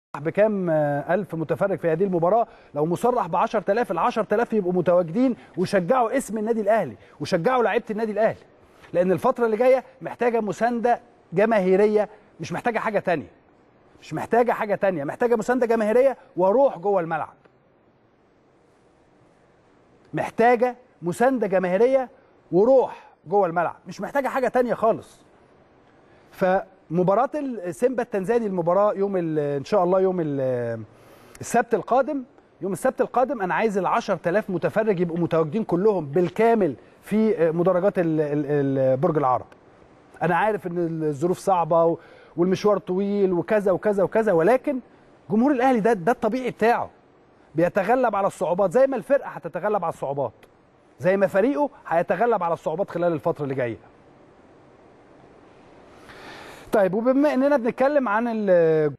بكام آه، ألف متفرج في هذه المباراة لو مصرح ب 10000 ال 10000 يبقوا متواجدين وشجعوا اسم النادي الأهلي وشجعوا لعيبة النادي الأهلي لأن الفترة اللي جاية محتاجة مساندة جماهيرية مش محتاجة حاجة تانية مش محتاجة حاجة تانية محتاجة مساندة جماهيرية وروح جوه الملعب محتاجة مساندة جماهيرية وروح جوه الملعب مش محتاجة حاجة تانية خالص فمباراة السيمبا التنزاني المباراة يوم ال- ان شاء الله يوم ال- السبت القادم يوم السبت القادم انا عايز ال 10000 متفرج يبقوا متواجدين كلهم بالكامل في مدرجات ال- ال- ال- برج العرب انا عارف ان الظروف صعبه و- والمشوار طويل وكذا وكذا وكذا ولكن جمهور الاهلي ده ده الطبيعي بتاعه بيتغلب على الصعوبات زي ما الفرقه هتتغلب على الصعوبات زي ما فريقه هيتغلب على الصعوبات خلال الفتره اللي جايه طيب وبما اننا بنتكلم عن ال-